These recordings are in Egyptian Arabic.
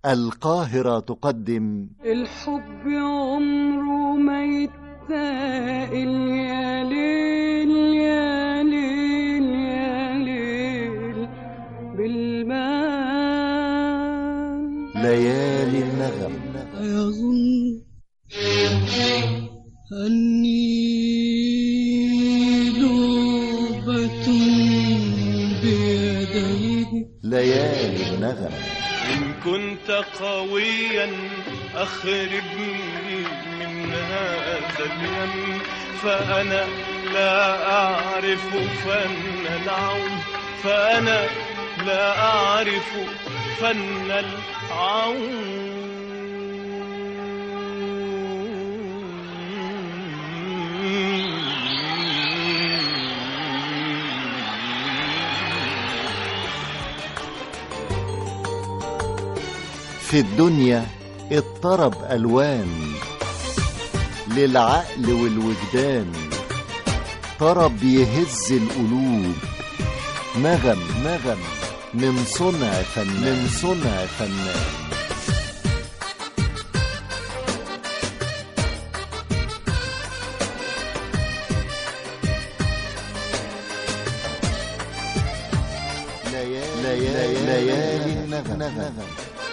القاهرة تقدم الحب عمره ما يتسائل يا ليل يا ليل يا ليل بالمال ليالي النغم أيظن أني لعبة بيديه ليالي النغم إن كنت قويا أخرجني من هذا الهم فأنا لا أعرف فن العون فأنا لا أعرف فن العون في الدنيا اضطرب ألوان للعقل والوجدان طرب يهز القلوب نغم نغم من صنع فنان من صنع فنان ليالي, ليالي, ليالي النغم, النغم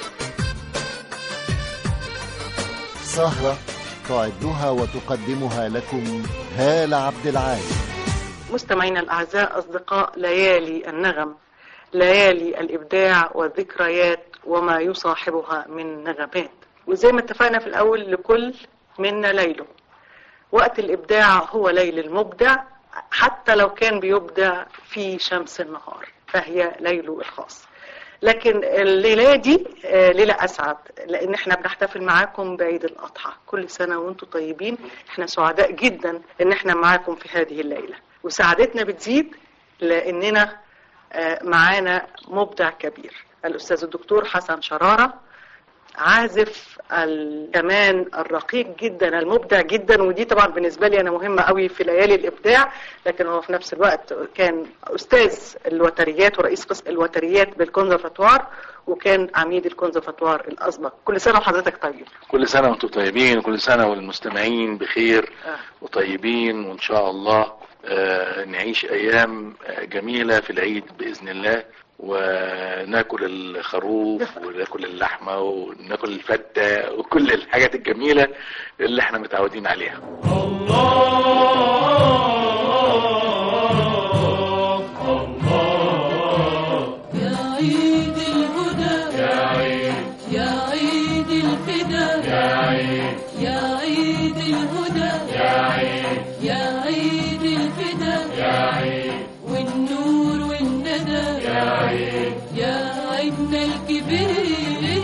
سهرة تعدها وتقدمها لكم هالة عبد العال مستمعينا الأعزاء أصدقاء ليالي النغم ليالي الإبداع والذكريات وما يصاحبها من نغمات وزي ما اتفقنا في الأول لكل منا ليله وقت الإبداع هو ليل المبدع حتى لو كان بيبدع في شمس النهار فهي ليله الخاص لكن الليلة دي آه، ليلة أسعد لأن احنا بنحتفل معاكم بعيد الأضحى كل سنة وانتم طيبين احنا سعداء جدا ان احنا معاكم في هذه الليلة وسعادتنا بتزيد لأننا آه، معانا مبدع كبير الأستاذ الدكتور حسن شرارة عازف الكمان الرقيق جدا المبدع جدا ودي طبعا بالنسبه لي انا مهمه قوي في ليالي الابداع لكن هو في نفس الوقت كان استاذ الوتريات ورئيس قسم الوتريات بالكونسرفاتوار وكان عميد الكونسرفاتوار الاسبق كل سنه وحضرتك طيب كل سنة وانتم طيبين وكل سنة والمستمعين بخير آه. وطيبين وان شاء الله آه، نعيش ايام آه، جميلة في العيد بإذن الله وناكل الخروف وناكل اللحمة وناكل الفتة وكل الحاجات الجميلة اللي احنا متعودين عليها يا عيد الهدى يا عيد يا عيد الفدا يا عيد يا عيد الهدى يا عيد يا عيد الفدا يا عيد والنور والندى يا عيد يا عيدنا الكبير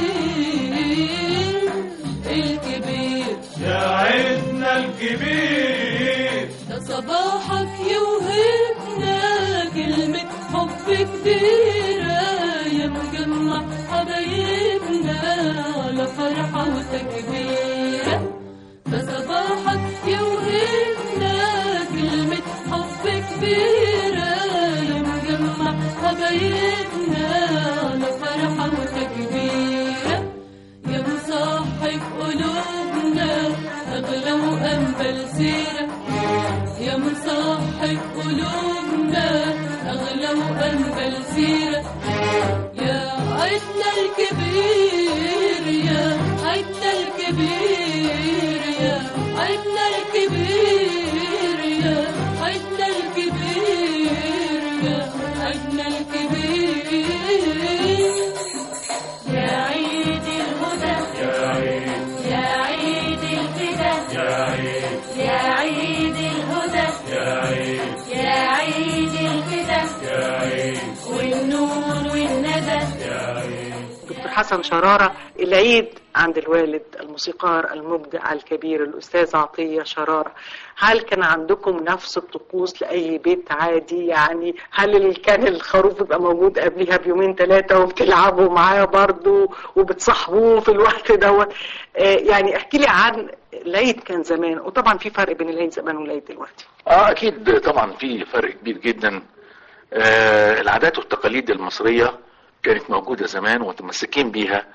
الكبير يا عيدنا الكبير ده صباحك يوهبنا كلمة حب كبيرة يا مجمع حبايبنا على فرحة وتكبيرة ده صباحك يوهبنا كلمة حب كبيرة يا مجمع حبايبنا على فرحة وتكبيرة يا مصاحب قلوبنا أغلى وأنبل سيرة يا مصاحب قلوبنا أغلى وأنبل سيرة يا عيدنا الكبير يا عيدنا الكبير يا عيدنا الكبير يا عيدنا الكبير يا عيدنا الكبير يا عيد الهدى يا عيد يا عيد الفدا يا عيد يا عيد الهدى يا عيد يا عيد الفدا يا عيد والنور والندى دكتور حسن شرارة العيد عند الوالد الموسيقار المبدع الكبير الأستاذ عطية شرارة هل كان عندكم نفس الطقوس لأي بيت عادي يعني هل ال- كان الخروف بيبقى موجود قبلها بيومين ثلاثة وبتلعبوا معاه برضه وبتصاحبوه في الوقت دوت آه، يعني احكي لي عن العيد كان زمان وطبعا في فرق بين العيد زمان والعيد دلوقتي اه اكيد طبعا في فرق كبير جدا آه العادات والتقاليد المصرية كانت موجودة زمان ومتمسكين بيها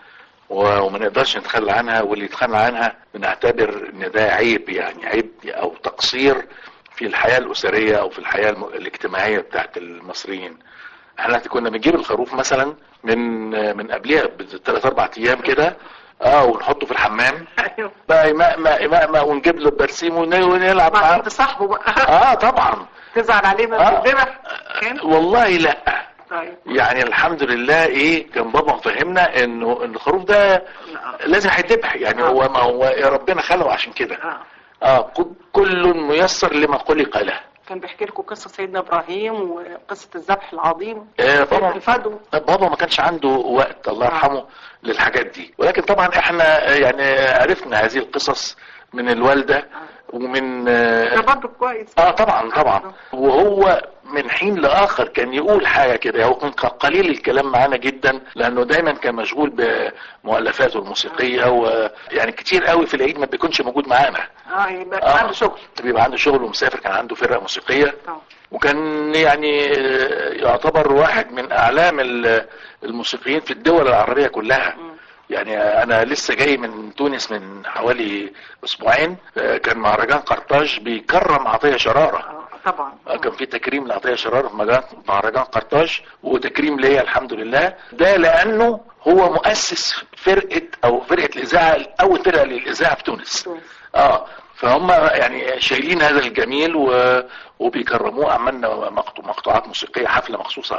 و- وما نقدرش نتخلى عنها واللي يتخلى عنها بنعتبر ان ده عيب يعني عيب او تقصير في الحياة الأسرية أو في الحياة الم- الاجتماعية بتاعت المصريين احنا كنا بنجيب الخروف مثلا من من قبلها بثلاث اربع ايام كده اه ونحطه في الحمام ايوه بقى يمقمق يمقمق ونجيب له برسيم ون- ونلعب ما معاه كنت صاحبه بقى اه طبعا تزعل عليه ما آه. تذبح كان والله لا طيب يعني الحمد لله ايه كان بابا مفهمنا انه إن الخروف ده لا. لازم هيتذبح يعني آه. هو ما هو يا ربنا خلقه عشان كده آه. اه ك- كل ميسر لما خلق له كان بيحكي لكم قصة سيدنا إبراهيم وقصة الذبح العظيم آه طبعا الفدو بابا ما كانش عنده وقت الله يرحمه للحاجات دي ولكن طبعا احنا يعني عرفنا هذه القصص من الوالدة ومن ده برضه كويس اه طبعا طبعا وهو من حين لاخر كان يقول حاجه كده هو كان قليل الكلام معانا جدا لانه دايما كان مشغول بمؤلفاته الموسيقيه ويعني كتير قوي في العيد ما بيكونش موجود معانا اه يبقى عنده شغل بيبقى عنده شغل ومسافر كان عنده فرقه موسيقيه طبعا وكان يعني آه، يعتبر واحد من اعلام ال- الموسيقيين في الدول العربيه كلها يعني انا لسه جاي من تونس من حوالي اسبوعين آه، كان مهرجان قرطاج بيكرم عطيه شراره آه طبعا آه، كان في تكريم لعطيه شراره في مهرجان مهرجان قرطاج وتكريم ليا الحمد لله ده لانه هو مؤسس فرقه او فرقه الاذاعه اول فرقه للاذاعه في تونس تونس. اه فهم يعني شايلين هذا الجميل و... وبيكرموه عملنا مقطو... مقطوعات موسيقيه حفله مخصوصه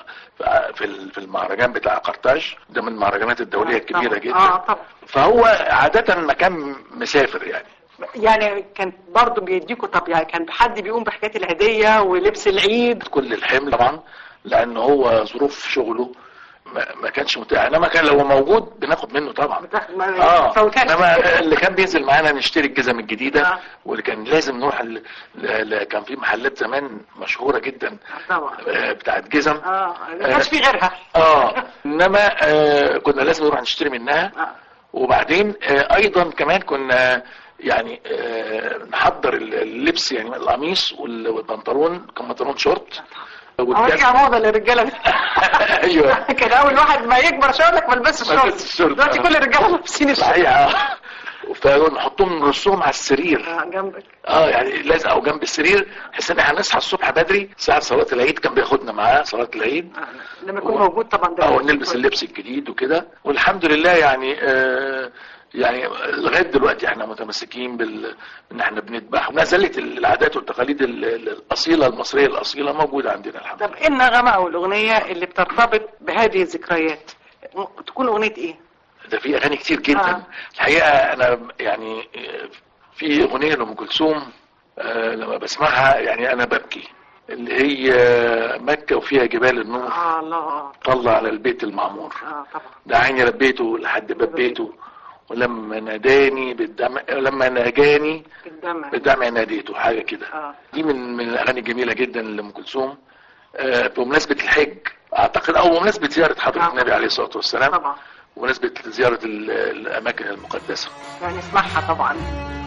في ال- في المهرجان بتاع قرطاج ده من المهرجانات الدوليه الكبيره طبعاً. جدا اه طبعا فهو عاده مكان مسافر يعني يعني كان برضه بيديكوا طب يعني كان حد بيقوم بحكايه الهديه ولبس العيد كل الحمل طبعا لان هو ظروف شغله ما, ما كانش متاح انما كان لو موجود بناخد منه طبعا بتاخد ما- اه فوتات. انما اللي كان بينزل معانا نشتري الجزم الجديده آه. واللي كان لازم نروح ال... ل... ل... كان في محلات زمان مشهوره جدا طبعا آه، بتاعت جزم اه ما كانش في غيرها اه انما آه كنا لازم نروح نشتري منها آه. وبعدين آه ايضا كمان كنا يعني آه نحضر اللبس يعني القميص وال- والبنطلون كان بنطلون شورت اه والجزم- رجع موضه للرجاله ايوه كان اول واحد ما يكبر شويه لك ما لبسش ما الشورت لبسش الشورت. دلوقتي آه. كل الرجاله لابسين الشورت صحيح فنحطهم نرصهم على السرير آه، جنبك اه يعني لازق او جنب السرير بحيث ان احنا نصحى الصبح بدري ساعه صلاه العيد كان بياخدنا معاه صلاه العيد آه، لما يكون موجود طبعا ده او نلبس اللبس الجديد وكده والحمد لله يعني آه يعني لغايه دلوقتي احنا متمسكين بال ان احنا بنذبح وما زالت العادات والتقاليد ال- ال- الاصيله المصريه الاصيله موجوده عندنا الحمد طب ايه النغمه او الاغنيه اللي بترتبط بهذه الذكريات م- تكون اغنيه ايه ده في اغاني كتير جدا آه. آه. الحقيقه انا يعني آه، في اغنيه لام كلثوم آه لما بسمعها يعني انا ببكي اللي هي مكه وفيها جبال النور اه الله طلع على البيت المعمور اه طبعا ده عيني ربيته لحد باب بيته ولما ناداني بالدمع لما ناجاني الدمع بالدمع ناديته حاجه كده اه دي من من الاغاني الجميله جدا لام كلثوم آه، بمناسبه الحج اعتقد او بمناسبه زياره حضره آه. النبي عليه الصلاه والسلام طبعا بمناسبه زياره ال- الاماكن المقدسه يعني اسمعها طبعا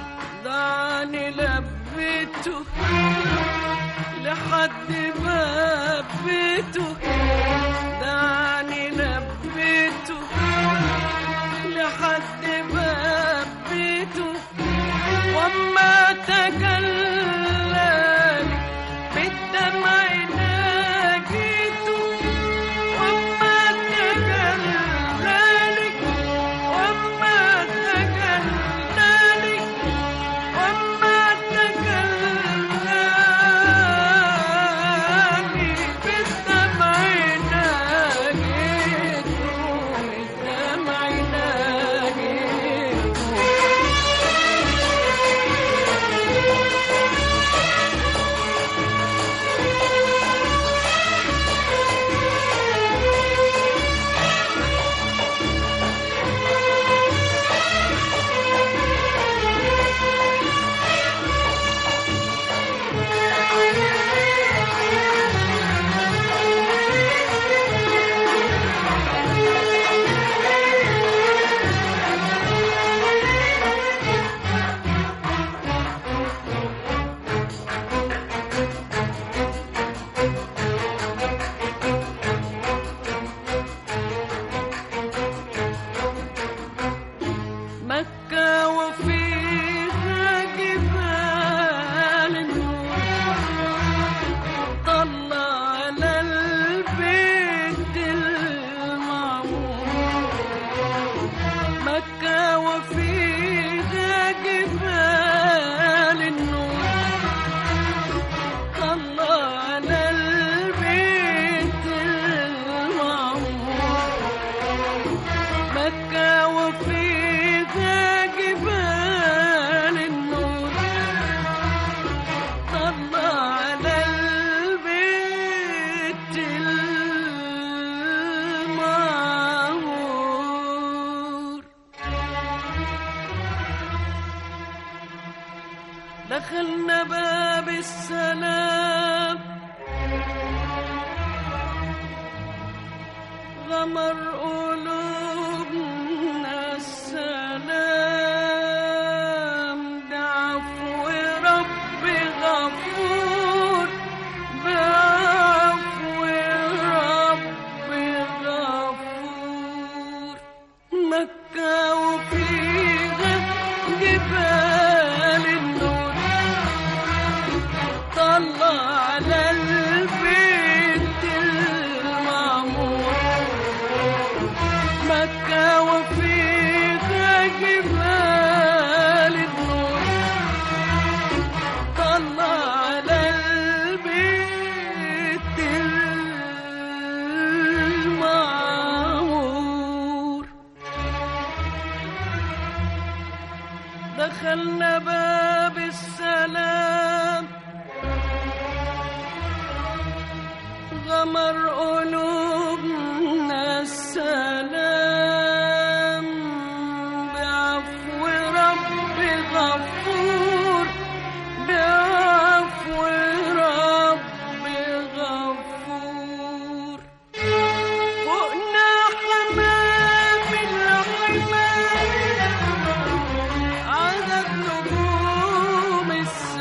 دعني لبيته لحد ما بيته دعني لبيته لحد ما بيته وما تجلاني بالدمع ناجيته وما تجلاني وما تجلاني وما تجلاني بالدمع ناجيته مكة وفيها جبال النور طلع على البيت المعمور مكة وفيها جبال النور طلع على البيت المعمور دخلنا باب السلام غمر قلوبنا السلام بعفو رب غفور بعفو رب غفور مكة وفيها جبال النور طلع على البيت المعمور مكة وفيها جبال النور طلع على البيت المعمور دخلنا باب السلام غمر قلوبنا السلام بعفو رب غفور بعفو رب غفور فوقنا حمام الحمام عدد نجوم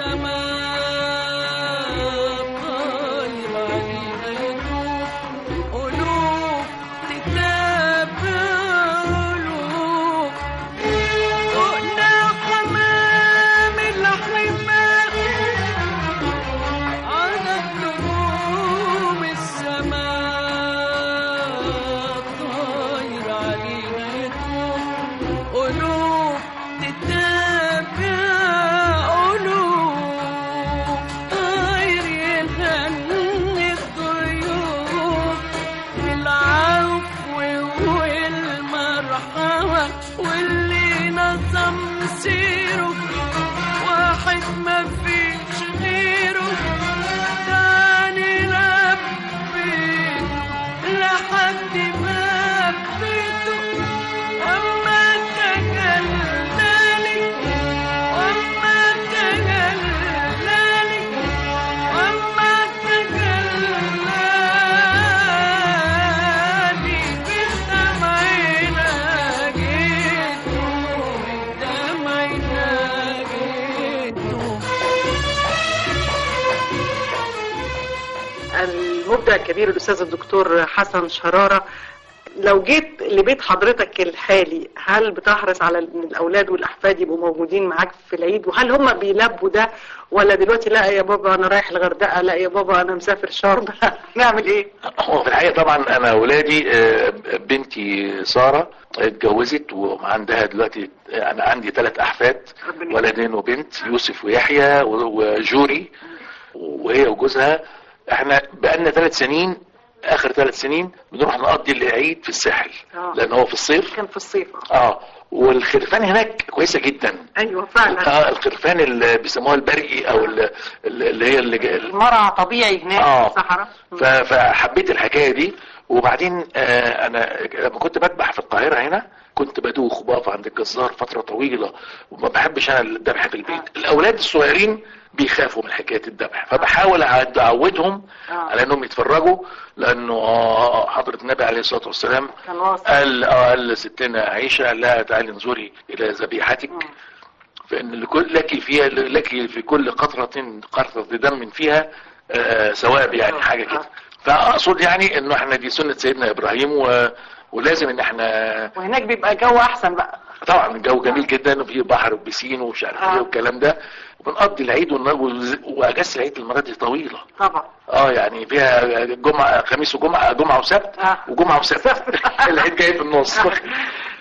السماء طاير علينا يدوب قلوب تتابع قلوب فوقنا حمام الحمام عدد نجوم السماء طاير علينا يدوب قلوب تتابع قلوب طاير يغني الضيوف بالعفو والمرحمة واللي نظم سيره واحد ما فيش غيره تاني لبيته لحد ما بيته أما تجلالي وأما تجلالي وأما تجلالي بالدمع ناجيته بالدمع ناجيته المبدع الكبير الاستاذ الدكتور حسن شراره لو جيت لبيت حضرتك الحالي هل بتحرص على ان الاولاد والاحفاد يبقوا موجودين معاك في العيد وهل هم بيلبوا ده ولا دلوقتي لا يا بابا انا رايح الغردقه لا يا بابا انا مسافر شرم نعمل ايه هو في الحقيقه طبعا انا اولادي آه، بنتي ساره اتجوزت وعندها دلوقتي انا عندي ثلاث احفاد ربنا ولدين وبنت يوسف ويحيى و- وجوري وهي وجوزها احنا بقالنا ثلاث سنين اخر ثلاث سنين بنروح نقضي العيد في الساحل آه. لان هو في الصيف كان في الصيف اه والخرفان هناك كويسه جدا ايوه فعلا اه الخرفان اللي بيسموها البرقي او ال- اللي هي اللي المرعى طبيعي هناك آه. في الصحراء ف- فحبيت الحكايه دي وبعدين آه انا لما كنت بذبح في القاهره هنا كنت بدوخ وبقف عند الجزار فتره طويله وما بحبش انا الذبح في البيت الاولاد الصغيرين بيخافوا من حكايه الذبح فبحاول أعد- اعودهم آه. على انهم يتفرجوا لانه آه حضره النبي عليه الصلاه والسلام كان واصل قال اه قال لستنا عائشه قال لها تعالي انظري الى ذبيحتك فان لكل لك فيها لك في كل قطره قطره دم فيها آه ثواب يعني حاجه كده فاقصد يعني انه احنا دي سنه سيدنا ابراهيم و... ولازم ان احنا وهناك بيبقى جو احسن بقى طبعا الجو جميل جدا وفي بحر وبسين ومش عارف ايه آه. والكلام ده وبنقضي العيد والن- وز- واجازه العيد المره دي طويله طبعا اه يعني فيها جمعه خميس وجمعه جمعه وسبت آه. وجمعه وسبت العيد جاي في النص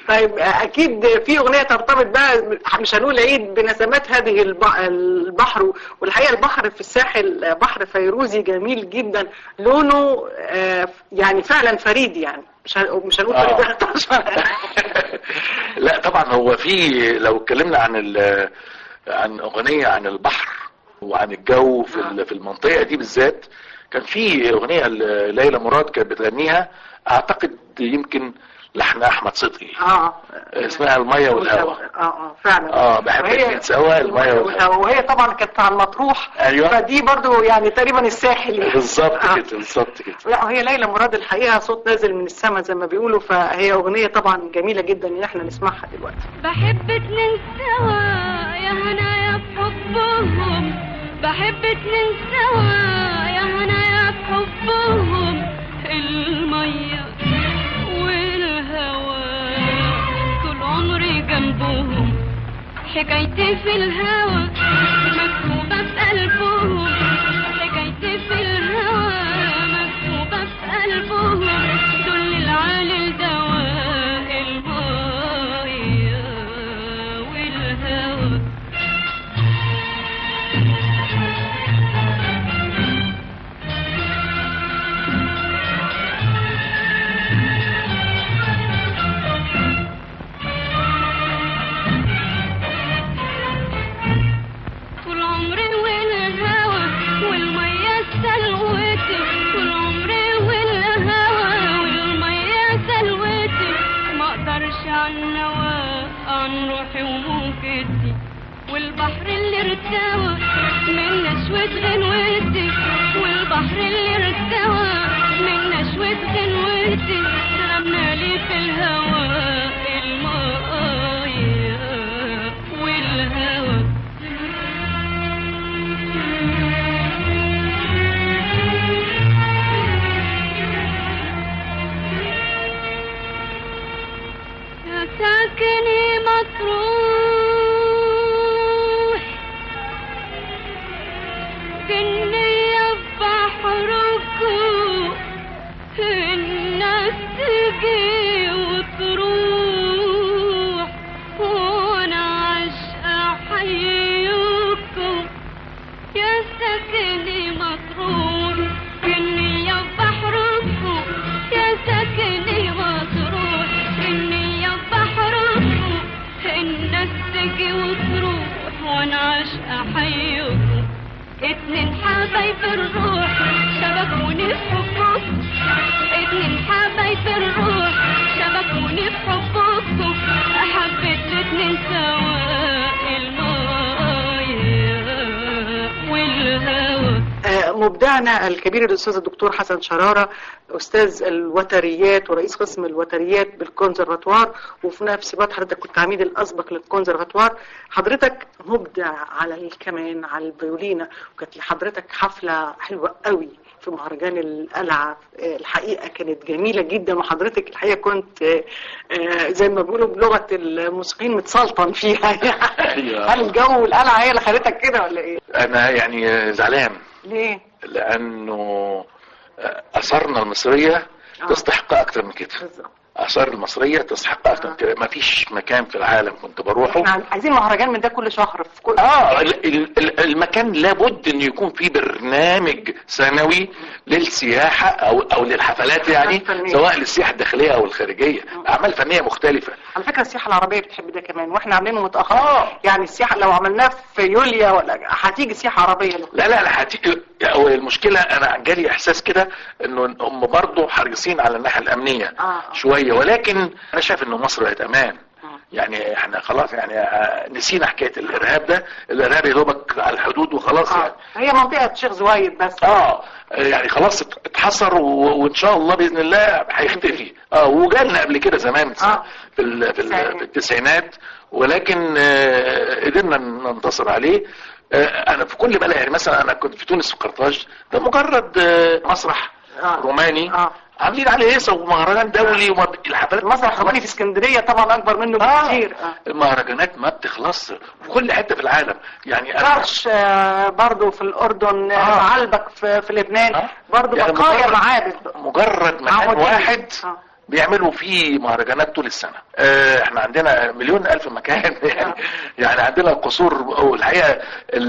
طيب اكيد في اغنيه ترتبط بقى مش هنقول عيد بنسمات هذه الب- البحر والحقيقه البحر في الساحل بحر فيروزي جميل جدا لونه آه، يعني فعلا فريد يعني مش هن- مش هنقول آه. فريد عشان لا طبعا هو في لو اتكلمنا عن ال- عن اغنيه عن البحر وعن الجو في ال- في المنطقه دي بالذات كان في اغنيه ل- ليلى مراد كانت بتغنيها اعتقد يمكن لحن احمد صدقي اه اسمها الميه والهواء اه اه فعلا اه بحب وهي- اتنين سوا الميه والهواء وهي طبعا كانت على المطروح أيوة. فدي برضو يعني تقريبا الساحل يعني. بالظبط آه. كده بالظبط كده لا وهي ليلى مراد الحقيقه صوت نازل من السماء زي ما بيقولوا فهي اغنيه طبعا جميله جدا ان احنا نسمعها دلوقتي بحب اتنين سوا يا هنايا بحبهم بحب اتنين سوا يا هنايا بحبهم المية والهوا طول عمري جنبهم حكايتي في الهوا مكتوبة في قلبهم حكايتي في الهوا مكتوبة في قلبهم دول العالي الدواء المية والهوا طول عمري والهوى والمية سلوتي طول عمري والهوى والمية سلوتي ما اقدرش عن نوا عن روحي وموجتي والبحر اللي ارتوى من نشوة غنوتي والبحر اللي ارتوى من نشوة غنوتي رمنا لي في الهوى المية والهوى يا ساكني مطروح كنية في بحركم الناس تجي وتروح وانا عاشقة حيكم يا ساكني مطروح كني يا بحركم يا ساكني مطروح كني يا بحركم الناس تجي وتروح وانا عاشقة حيكم اتنين حبايب الروح شبكوني في حبكم اتنين حبايب الروح شبكوني في حبكم حبيت الاتنين سوا المية والهوى آه، مبدعنا الكبير الاستاذ الدكتور حسن شراره استاذ الوتريات ورئيس قسم الوتريات بالكونسرفاتوار وفي نفس الوقت حضرتك كنت عميد الاسبق للكونسرفاتوار حضرتك مبدع على الكمان على الفيولينا وكانت لحضرتك حفله حلوه قوي في مهرجان القلعه آه، الحقيقه كانت جميله جدا وحضرتك الحقيقه كنت آه، آه، زي ما بيقولوا بلغه الموسيقيين متسلطن فيها أيوة. هل الجو والقلعه هي اللي خلتك كده ولا ايه؟ انا يعني زعلان ليه؟ لانه اثارنا المصريه آه. تستحق اكتر من كده بالظبط اثار المصريه تستحق اكتر من كده ما فيش مكان في العالم كنت بروحه احنا عايزين مهرجان من ده كل شهر في كل اه ال- ال- ال- المكان لابد ان يكون فيه برنامج سنوي للسياحه او او للحفلات يعني فنية. سواء للسياحه الداخليه او الخارجيه اعمال فنيه مختلفه على فكره السياحه العربيه بتحب ده كمان واحنا عاملينه متاخر آه. يعني السياحه لو عملناه في يوليا ولا هتيجي سياحه عربيه لا لا لا هتيجي هو المشكله انا جالي احساس كده انه هم برضه حريصين على الناحيه الامنيه آه. شويه ولكن انا شايف انه مصر بقت امان آه. يعني احنا خلاص يعني آه، نسينا حكايه الارهاب ده الارهاب يا دوبك على الحدود وخلاص آه. يعني هي منطقه شيخ زويد بس اه يعني خلاص ات- اتحصر و- وان شاء الله باذن الله هيختفي اه وجالنا قبل كده زمان آه. في ال- في ال- التسعينات. في التسعينات ولكن آه، قدرنا ننتصر عليه آه، انا في كل بلد يعني مثلا انا كنت في تونس في قرطاج ده مجرد آه، مسرح آه. روماني آه. عاملين عليه هيصه ومهرجان دولي والحفلات المسرح الروماني في اسكندريه طبعا اكبر منه آه. بكتير آه. المهرجانات ما بتخلصش في كل حته في العالم يعني أنا- قرش آه، برضو في الاردن آه. آه. علبك في, في لبنان آه. برضو يعني بقايا مجرد- معابد مجرد مكان عمودية. واحد آه. بيعملوا فيه مهرجانات طول السنه آه، احنا عندنا مليون الف مكان يعني, يعني عندنا قصور والحقيقه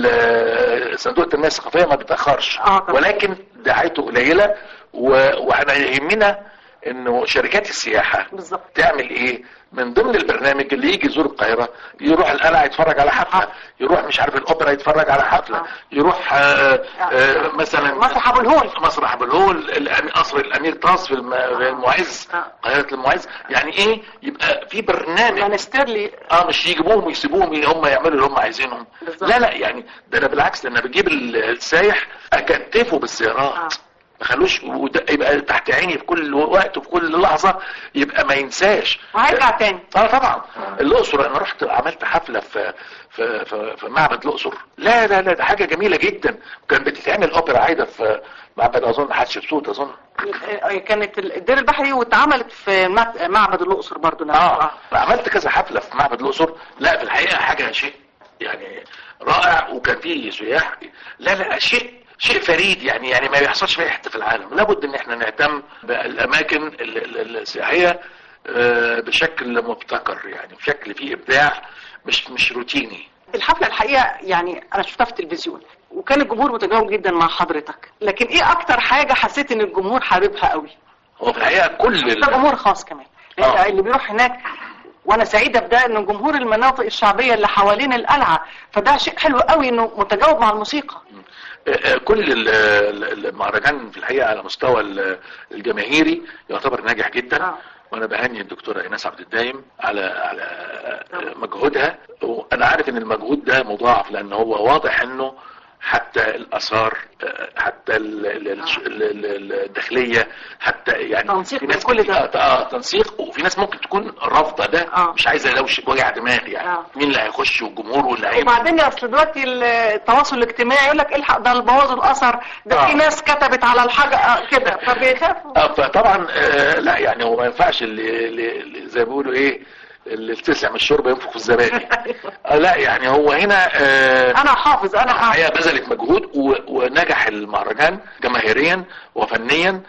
ال- صندوق التنميه الثقافيه ما بيتاخرش آه، طبعا. ولكن دعايته قليله و- واحنا يهمنا انه شركات السياحه بالظبط تعمل ايه من ضمن البرنامج اللي يجي يزور القاهره يروح القلعه يتفرج على حفله يروح مش عارف الاوبرا يتفرج على حفله آه. يروح آه آه مثلا مسرح ابو الهول مسرح ابو الهول الأمي- قصر الامير طاس في الم- في المعز آه. قاهره المعز يعني ايه يبقى في برنامج يعني ستيرلي اه مش يجيبوهم ويسيبوهم هم يعملوا اللي هم عايزينهم بالظبط. لا لا يعني ده انا بالعكس ده انا بجيب ال- السايح اكتفه بالزيارات آه. ما خلوش وده يبقى تحت عيني في كل وقت وفي كل لحظه يبقى ما ينساش وهيرجع تاني اه طبعا الاقصر انا رحت عملت حفله في في في, في معبد الاقصر لا لا لا ده حاجه جميله جدا كان بتتعمل اوبرا عايده في معبد اظن حتشبسوت اظن آه، كانت الدير البحري واتعملت في مع- معبد الاقصر برضو نفسه. اه عملت كذا حفله في معبد الاقصر لا في الحقيقه حاجه شيء يعني رائع وكان فيه سياح لا لا شيء شيء فريد يعني يعني ما بيحصلش في اي حته في العالم لابد ان احنا نهتم بالاماكن ال- ال- السياحيه آه، بشكل مبتكر يعني بشكل فيه ابداع مش مش روتيني الحفله الحقيقه يعني انا شفتها في التلفزيون وكان الجمهور متجاوب جدا مع حضرتك لكن ايه اكتر حاجه حسيت ان الجمهور حاببها قوي هو في الحقيقه كل ال- ده جمهور خاص كمان آه. انت اللي بيروح هناك وانا سعيده بده ان جمهور المناطق الشعبيه اللي حوالين القلعه فده شيء حلو قوي انه متجاوب مع الموسيقى آه، كل ال- ال- المهرجان في الحقيقه على مستوى ال- الجماهيري يعتبر ناجح جدا آه. وانا بهني الدكتوره ايناس عبد الدايم على على آه، مجهودها وانا عارف ان المجهود ده مضاعف لان هو واضح انه حتى الاثار آه، حتى ال- ال- الش- ال- ال- الداخليه حتى يعني تنسيق في ناس كل ده. كتير- اه آه، تنسيق وفي ناس ممكن تكون رافضه ده آه. مش عايزه لوش وجع دماغ يعني آه. مين اللي هيخش والجمهور واللي هيمشي وبعدين اصل دلوقتي التواصل الاجتماعي يقول لك الحق ده البوظ الاثر ده آه. في ناس كتبت على الحاجه آه، كده فبيخافوا اه فطبعا آه لا يعني هو ما ينفعش اللي, اللي اللي زي ما بيقولوا ايه اللي تسع من الشرب ينفخ في الزبادي آه لا يعني هو هنا آه انا حافظ انا حافظ الحقيقه بذلت مجهود و- ونجح المهرجان جماهيريا وفنيا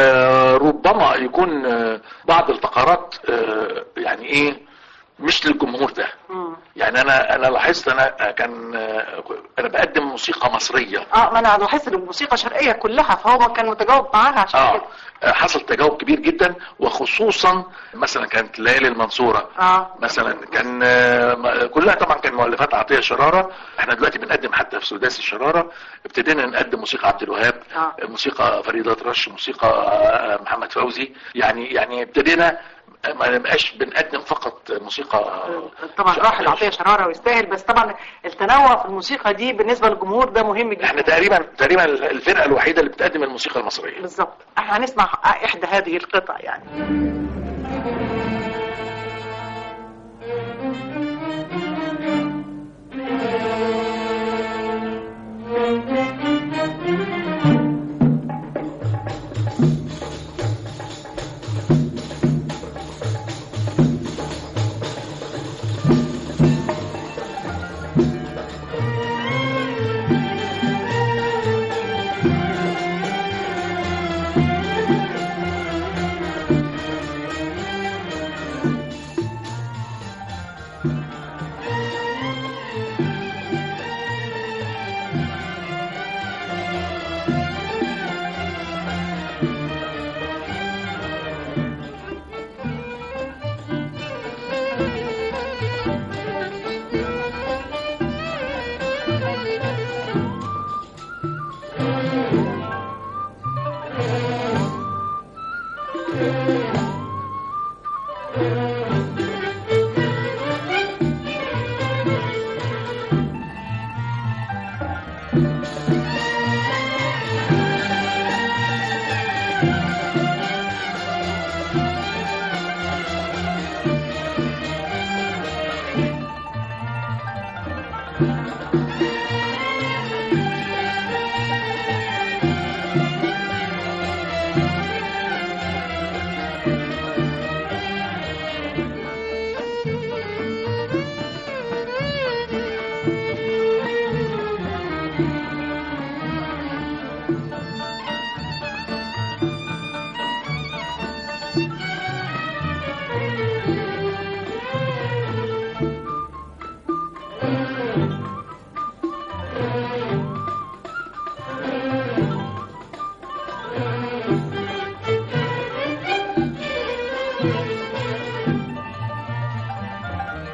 آه ربما يكون آه بعض الفقرات آه يعني ايه مش للجمهور ده مم. يعني انا انا لاحظت انا كان آه، انا بقدم موسيقى مصريه اه ما انا لاحظت ان الموسيقى شرقيه كلها فهو كان متجاوب معاها عشان اه كده حصل تجاوب كبير جدا وخصوصا مثلا كانت ليالي المنصوره اه مثلا كان آه، م- كلها طبعا كان مؤلفات عطيه شراره احنا دلوقتي بنقدم حتى في سداسي الشراره ابتدينا نقدم موسيقى عبد الوهاب آه. موسيقى فريدة رش موسيقى آه، محمد فوزي يعني يعني ابتدينا ما نبقاش بنقدم فقط موسيقى طبعا راح العطيه شراره ويستاهل بس طبعا التنوع في الموسيقى دي بالنسبه للجمهور ده مهم جدا احنا تقريبا تقريبا الفرقه الوحيده اللي بتقدم الموسيقى المصريه بالظبط احنا هنسمع احدى هذه القطع يعني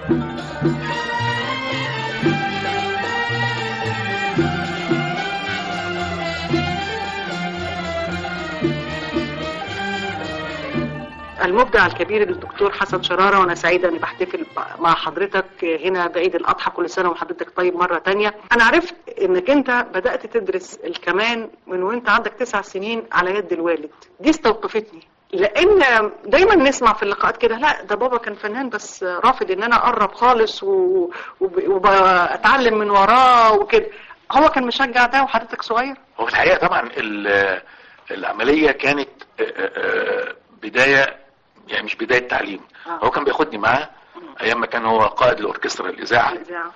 المبدع الكبير الدكتور حسن شرارة وأنا سعيدة أني بحتفل مع حضرتك هنا بعيد الأضحى كل سنة وحضرتك طيب مرة تانية أنا عرفت أنك أنت بدأت تدرس الكمان من وأنت عندك تسع سنين على يد الوالد دي استوقفتني لان دايما نسمع في اللقاءات كده لا ده بابا كان فنان بس رافض ان انا اقرب خالص و- وب- وبتعلم من وراه وكده هو كان مشجع ده وحضرتك صغير هو في الحقيقة طبعا ال- العملية كانت آه، آه، بداية يعني مش بداية تعليم آه. هو كان بياخدني معاه ايام ما كان هو قائد الاوركسترا الاذاعة الإذاعة.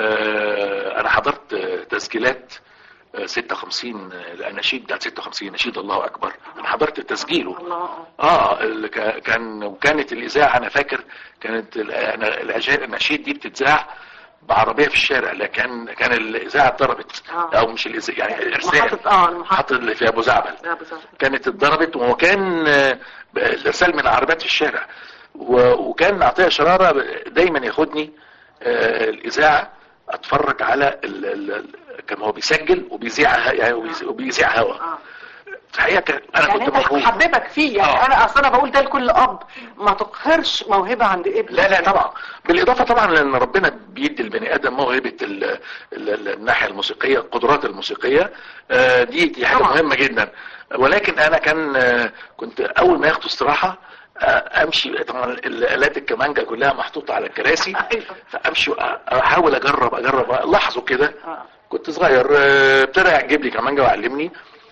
آه، انا حضرت آه، تسجيلات آه، 56 آه، الاناشيد بتاعت 56 نشيد الله اكبر انا حضرت تسجيله الله اه اللي كا- كان وكانت الاذاعه انا فاكر كانت ال- أنا- الأجا- الاناشيد دي بتتذاع بعربيه في الشارع لكن كان الاذاعه اتضربت آه. او مش الاذاعه يعني الارسال محطة اه المحطة محطه اللي في ابو زعبل لا بالظبط. كانت اتضربت وكان آه، الارسال من العربيات في الشارع و- وكان عطيه شراره دايما ياخدني آه، الاذاعه اتفرج على ال ال كان هو بيسجل وبيذيع يعني وبيذيع- وبيذيع هوا اه في الحقيقه كان انا يعني كنت انت مبهور حببك فيه يعني آه. انا اصل انا بقول ده لكل اب ما تقهرش موهبه عند ابنك لا لا طبعا بالاضافه طبعا لان ربنا بيدي البني ادم موهبه ال- ال- ال- الناحيه الموسيقيه القدرات الموسيقيه آه، دي دي حاجه طبعا. مهمه جدا ولكن انا كان آه، كنت اول ما ياخدوا استراحه آه، امشي طبعا الالات الكمانجا كلها محطوطه على الكراسي أيوة. فامشي احاول اجرب اجرب لاحظوا كده آه. كنت صغير آه، ابتدى يجيب لي كمانجا ويعلمني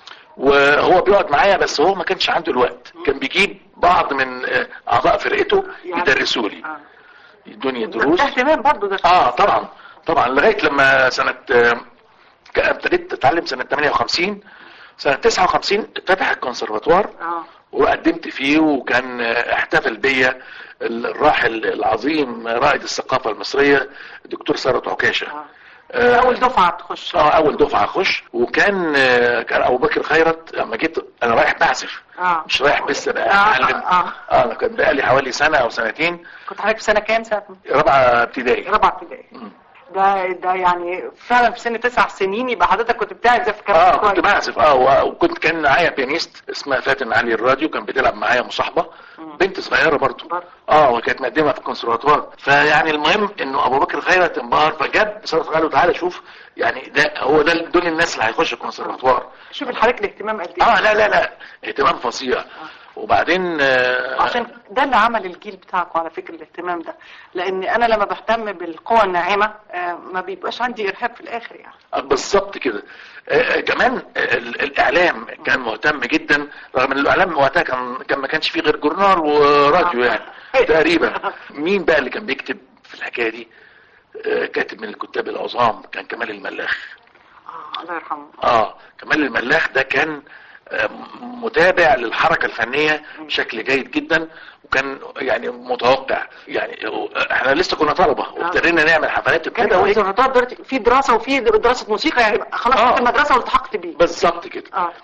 وهو بيقعد معايا بس هو ما كانش عنده الوقت كان بيجيب بعض من آه، اعضاء فرقته يعني- يدرسوا لي آه. يدوني ده دروس اهتمام برضه ده اه طبعا طبعا لغايه لما سنه آه، ك- ابتديت اتعلم سنه 58 سنه 59 اتفتح الكونسرفاتوار اه وقدمت فيه وكان آه، احتفل بيا الراحل العظيم رائد الثقافه المصريه الدكتور ثروت عكاشه آه. آه، اول دفعه تخش اه اول دفعه اخش وكان آه، كان ابو بكر خيرت لما جيت انا رايح بعزف اه مش رايح بس انا آه، اتعلم آه. اه انا كان بقالي حوالي سنه او سنتين كنت حضرتك في سنه كام سنه رابعه ابتدائي رابعه ابتدائي مم. ده ده يعني فعلا في سن تسع سنين يبقى حضرتك كنت بتعزف كمان اه كويس. كنت بعزف اه و- وكنت كان معايا بيانيست اسمها فاتن علي الراديو كان بتلعب معايا مصاحبه مم. بنت صغيره برضو برضو. اه وكانت مقدمه في الكونسرفاتوار فيعني المهم انه ابو بكر خيرت انبهر فجاب صرف قال له تعالى شوف يعني ده هو ده دول الناس اللي هيخشوا الكونسرفاتوار شوف الحضرتك الاهتمام قد ايه اه لا لا لا اهتمام فظيع وبعدين آه عشان ده اللي عمل الجيل بتاعكم على فكره الاهتمام ده لان انا لما بهتم بالقوى الناعمه آه، ما بيبقاش عندي ارهاب في الاخر يعني بالظبط كده آه، آه، كمان آه، ال- الاعلام كان مهتم جدا رغم ان الاعلام وقتها كان كان ما كانش فيه غير جورنال وراديو يعني تقريبا مين بقى اللي كان بيكتب في الحكايه دي آه، كاتب من الكتاب العظام كان كمال الملاخ اه الله يرحمه اه كمال الملاخ ده كان آه، متابع للحركة الفنية بشكل جيد جدا وكان يعني متوقع يعني هو- احنا لسه كنا طلبة وابتدينا نعمل حفلات كان ابتدى وايه الكونسرفتوار دلوقتي في دراسه وفي دراسه موسيقى يعني خلاص آه. في المدرسه والتحقت بيه بالظبط كده اه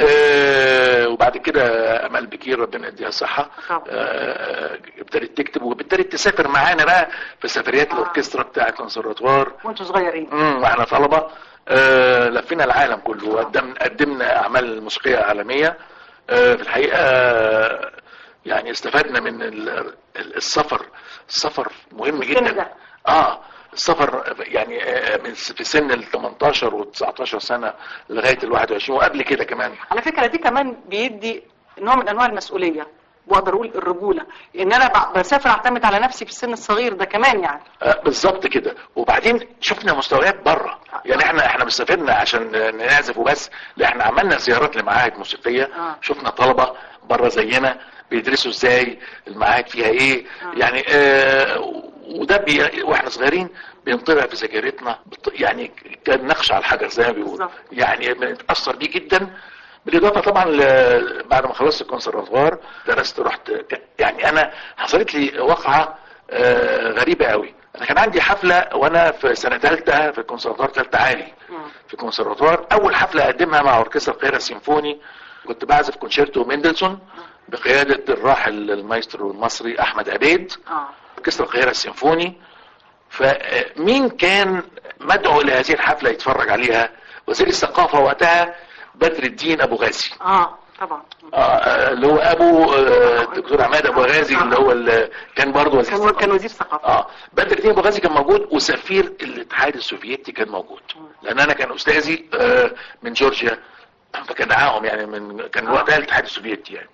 آه وبعد كده امال بكير ربنا يديها الصحه طبعا. آه ابتدت تكتب وابتدت تسافر معانا بقى في سفريات آه. الاوركسترا بتاع الكونسرفاتوار وانتوا صغيرين امم واحنا طلبه آه لفينا العالم كله وقدمنا قدمنا اعمال موسيقيه عالميه آه في الحقيقه آه يعني استفدنا من ال- ال- السفر السفر مهم السن جدا ده. اه السفر يعني آه، من س- في سن ال 18 و 19 سنه لغايه ال 21 وقبل كده كمان على فكره دي كمان بيدي نوع من انواع المسؤوليه واقدر اقول الرجوله ان انا ب- بسافر اعتمد على نفسي في السن الصغير ده كمان يعني آه، بالظبط كده وبعدين شفنا مستويات بره يعني احنا احنا مش سافرنا عشان نعزف وبس لا احنا عملنا زيارات لمعاهد موسيقيه آه. شفنا طلبه بره زينا بيدرسوا ازاي المعاهد فيها ايه آه. يعني اه وده بي واحنا صغيرين بينطبع في ذاكرتنا بط- يعني كان نقش على الحجر زي ما بيقولوا بالظبط. يعني بنتاثر بيه جدا بالاضافه طبعا ل- بعد ما خلصت الكونسرفاتوار درست رحت ك- يعني انا حصلت لي وقعه آه، غريبه قوي انا كان عندي حفله وانا في سنه ثالثه في الكونسرفاتوار ثالثه عالي مم. في الكونسرفاتوار اول حفله اقدمها مع اوركسترا القاهره السيمفوني كنت بعزف كونشيرتو مندلسون بقياده الراحل المايسترو المصري احمد عبيد اه اوركسترا القاهره السيمفوني فمين كان مدعو الى هذه الحفله يتفرج عليها وزير الثقافه وقتها بدر الدين ابو غازي اه طبعا آه، اللي هو ابو آه، الدكتور عماد ابو غازي اللي هو اللي كان برضه وزير كان الثقافة. كان وزير ثقافه اه بدر الدين ابو غازي كان موجود وسفير الاتحاد السوفيتي كان موجود لان انا كان استاذي آه، من جورجيا فكان معاهم يعني من كان وقتها الاتحاد السوفيتي يعني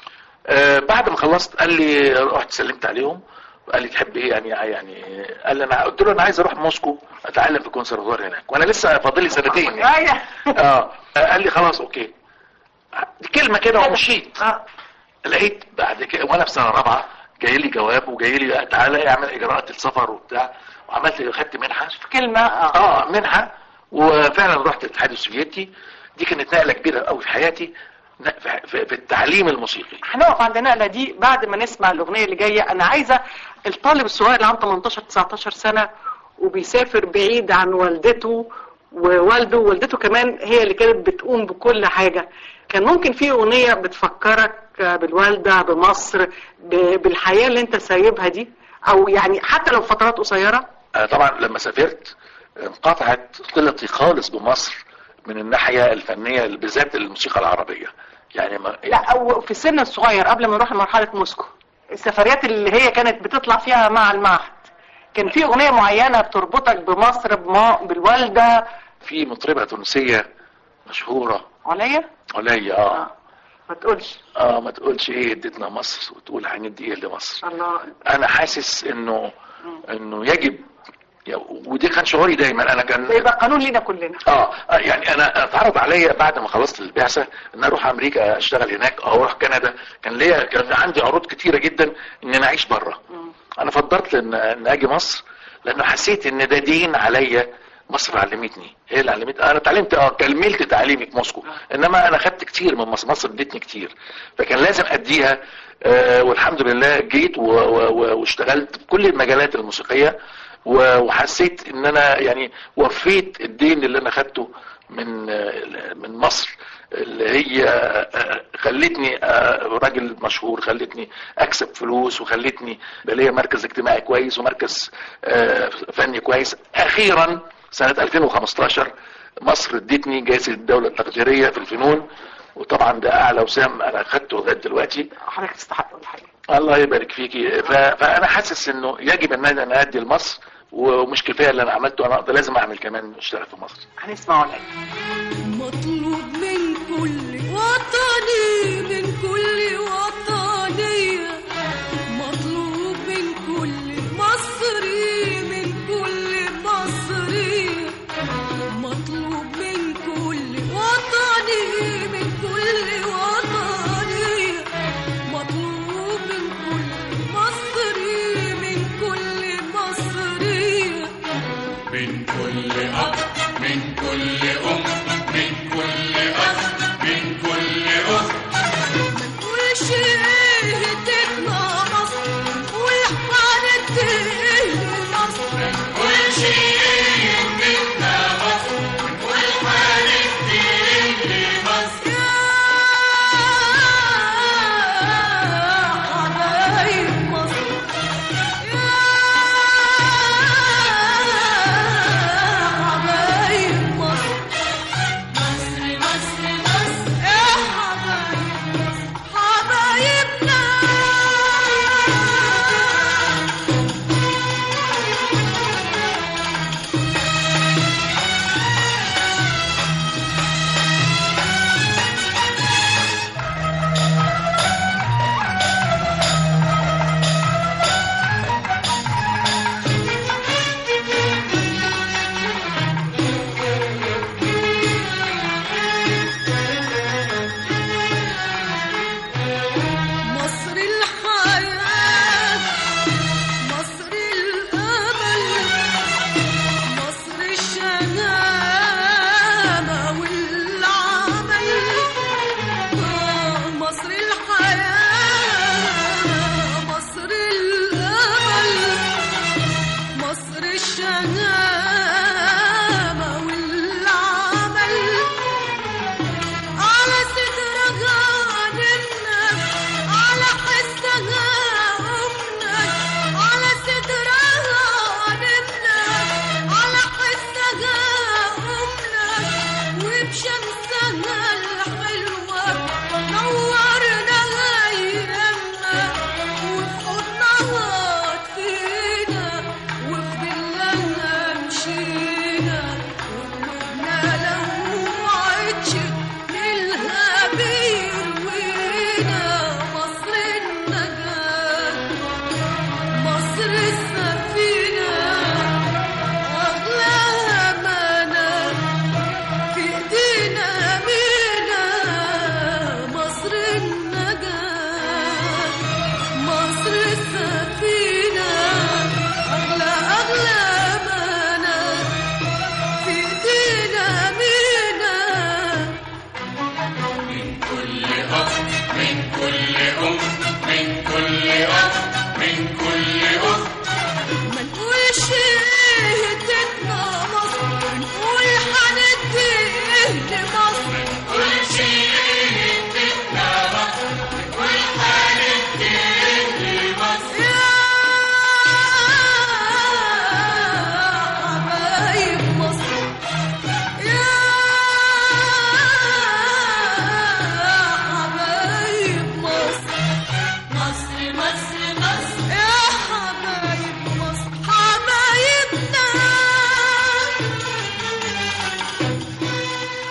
آه، بعد ما خلصت قال لي رحت سلمت عليهم وقال لي تحب ايه يعني يعني قال لي انا قلت له انا عايز اروح موسكو اتعلم في الكونسرفاتوار هناك وانا لسه فاضل لي سنتين يعني. ايوه اه قال لي خلاص اوكي دي كلمه كده ومشيت اه لقيت بعد كده وانا في سنه رابعه جاي لي جواب وجاي لي تعالى اعمل اجراءات السفر وبتاع وعملت خدت منحه كلمه اه اه منحه وفعلا رحت الاتحاد السوفيتي دي كانت نقله كبيره قوي في حياتي ن- في- في في التعليم الموسيقي هنقف عند النقله دي بعد ما نسمع الاغنيه اللي جايه انا عايزه الطالب الصغير اللي عنده 18 19 سنه وبيسافر بعيد عن والدته ووالده ووالدته كمان هي اللي كانت بتقوم بكل حاجه كان ممكن في اغنيه بتفكرك بالوالده بمصر ب- بالحياه اللي انت سايبها دي او يعني حتى لو فترات قصيره انا طبعا لما سافرت انقطعت صلتي خالص بمصر من الناحيه الفنيه بالذات الموسيقى العربيه يعني ما لا او في السن الصغير قبل ما نروح لمرحله موسكو السفريات اللي هي كانت بتطلع فيها مع المعهد كان في اغنيه معينه بتربطك بمصر بما بالوالده في مطربه تونسيه مشهوره عليا عليا اه ما تقولش اه ما تقولش ايه اديتنا مصر وتقول هندي ايه لمصر الله انا حاسس انه انه يجب يا- ودي كان شعوري دايما انا كان ده يبقى قانون لينا كلنا اه آه، يعني انا اتعرض عليا بعد ما خلصت البعثه ان اروح امريكا اشتغل هناك او اروح كندا كان ليا كان عندي عروض كتيره جدا ان انا اعيش بره انا فضلت ان ان اجي مصر لانه حسيت ان ده دين عليا مصر علمتني هي اللي علمتني انا اتعلمت اه كملت تعليمي في موسكو انما انا خدت كتير من مصر مصر ادتني كتير فكان لازم اديها آه والحمد لله جيت و- و- و- واشتغلت في كل المجالات الموسيقيه و- وحسيت ان انا يعني وفيت الدين اللي انا خدته من آه، من مصر اللي هي آه، خلتني آه، راجل مشهور خلتني اكسب فلوس وخلتني يبقى ليا مركز اجتماعي كويس ومركز آه، فني كويس اخيرا سنة 2015 مصر ادتني جائزة الدولة التقديرية في الفنون وطبعا ده اعلى وسام انا خدته لغايه دلوقتي حضرتك تستحق الحقيقه الله يبارك فيكي ف... فانا حاسس انه يجب ان انا ادي لمصر ومش كفايه اللي انا عملته انا أقدر لازم اعمل كمان اشتغل في مصر هنسمع عليا مطلوب من كل وطني من كل وطنية مطلوب من كل مصري من كل مصري مطلوب من كل وطني من كل وطني مطلوب من كل مصري من كل مصري من كل أب من كل أم من كل أخ من كل أخت كل شيء هدتنا مصر والحارة مصر كل شيء يهمنا مصر والحارب تهمني مصر يا حبايب مصر يا حبايب مصر مصر مصر مصر يا حبايب مصر حبايبنا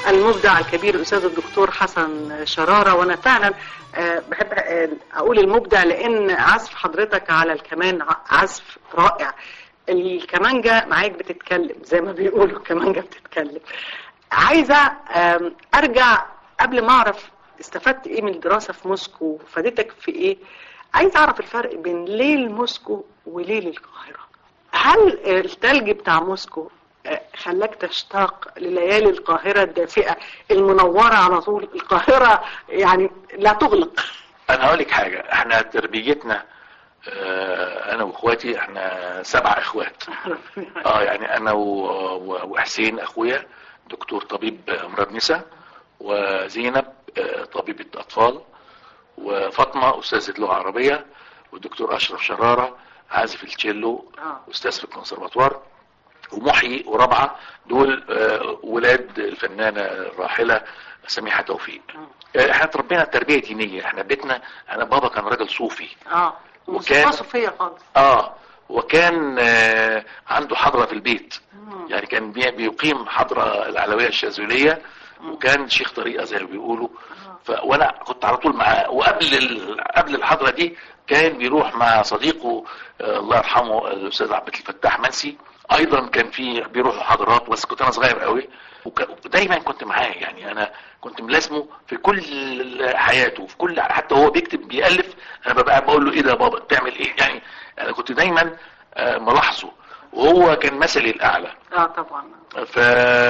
المبدع الكبير الأستاذ الدكتور حسن شرارة وأنا فعلا آه، بحب آه، أقول المبدع لأن عزف حضرتك على الكمان ع- عزف رائع الكمانجة معاك بتتكلم زي ما بيقولوا الكمانجة بتتكلم عايزة آم، أرجع قبل ما أعرف استفدت إيه من الدراسة في موسكو فادتك في إيه عايز أعرف الفرق بين ليل موسكو وليل القاهرة هل التلج بتاع موسكو آه، خلاك تشتاق لليالي القاهرة الدافئة المنورة على طول القاهرة يعني لا تغلق انا هقول لك حاجه احنا تربيتنا آه، انا واخواتي احنا سبع اخوات اه يعني انا و- و- وحسين اخويا دكتور طبيب امراض نساء وزينب آه، طبيبة اطفال وفاطمة استاذة لغة عربية والدكتور اشرف شرارة عازف التشيلو آه. استاذ في الكونسرفاتوار ومحيي ورابعة دول آه، ولاد الفنانة الراحلة سميحة توفيق آه، احنا تربينا تربية دينية احنا بيتنا انا بابا كان راجل صوفي اه وكان- موسيقى صوفية خالص اه وكان آه عنده حضرة في البيت يعني كان بي- بيقيم حضرة العلوية الشاذلية وكان شيخ طريقة زي ما بيقولوا ف... وانا كنت على طول معاه وقبل ال... قبل الحضرة دي كان بيروح مع صديقه آه الله يرحمه الاستاذ عبد الفتاح منسي ايضا كان في بيروحوا حضرات بس كنت انا صغير قوي وك... ودايما كنت معاه يعني انا كنت ملازمه في كل حياته في كل حتى هو بيكتب بيالف انا ببقى بقول له ايه ده يا بابا بتعمل ايه يعني انا كنت دايما آه، ملاحظه وهو كان مثلي الاعلى اه طبعا ف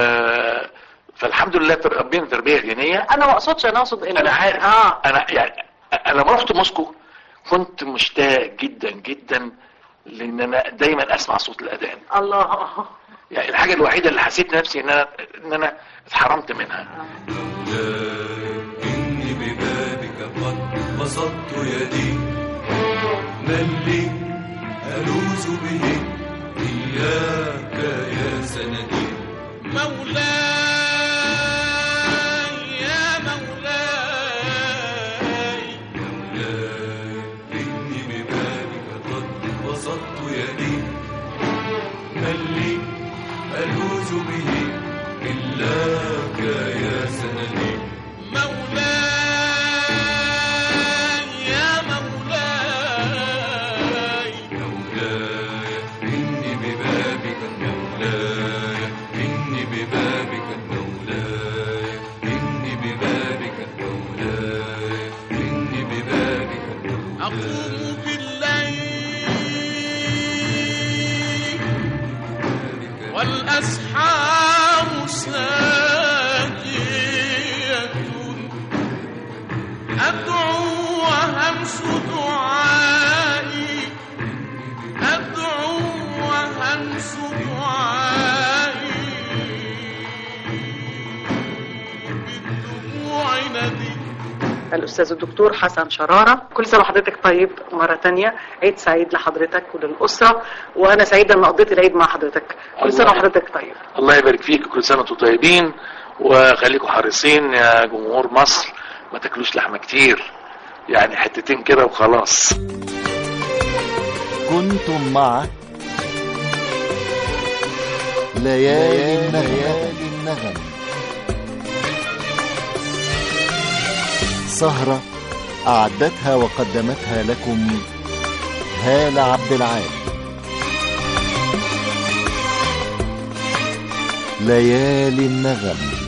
فالحمد لله تربينا تربيه دينيه انا ما اقصدش انا اقصد ان انا عارف اه انا يعني انا لما رحت موسكو كنت مشتاق جدا جدا لان انا دايما اسمع صوت الاذان الله يعني الحاجه الوحيده اللي حسيت نفسي ان انا ان انا اتحرمت منها إني ببابك قد بسطت يدي من لي ألوذ به إياك يا سندي مولاي يا مولاي مولاي إني ببابك قد بسطت يدي من لي ألوذ به إلاك يا سندي مولاي يا مولاي مولاي إني ببابك مولاي إني ببابك مولاي إني ببابك مولاي إني ببابك مولاي أقوم بالليل والأسحار ساجية أدعو وهمس دعائي أدعو وهمس دعائي بالدموع ندي الاستاذ الدكتور حسن شرارة كل سنة وحضرتك طيب مرة تانية عيد سعيد لحضرتك وللأسرة وانا سعيدة ان قضيت العيد مع حضرتك كل سنة الله. وحضرتك طيب الله يبارك فيك كل سنه وانتم طيبين وخليكم حريصين يا جمهور مصر ما تاكلوش لحمه كتير يعني حتتين كده وخلاص كنتم مع ليالي النغم النغم سهرة أعدتها وقدمتها لكم هالة عبد العال ليالي النغم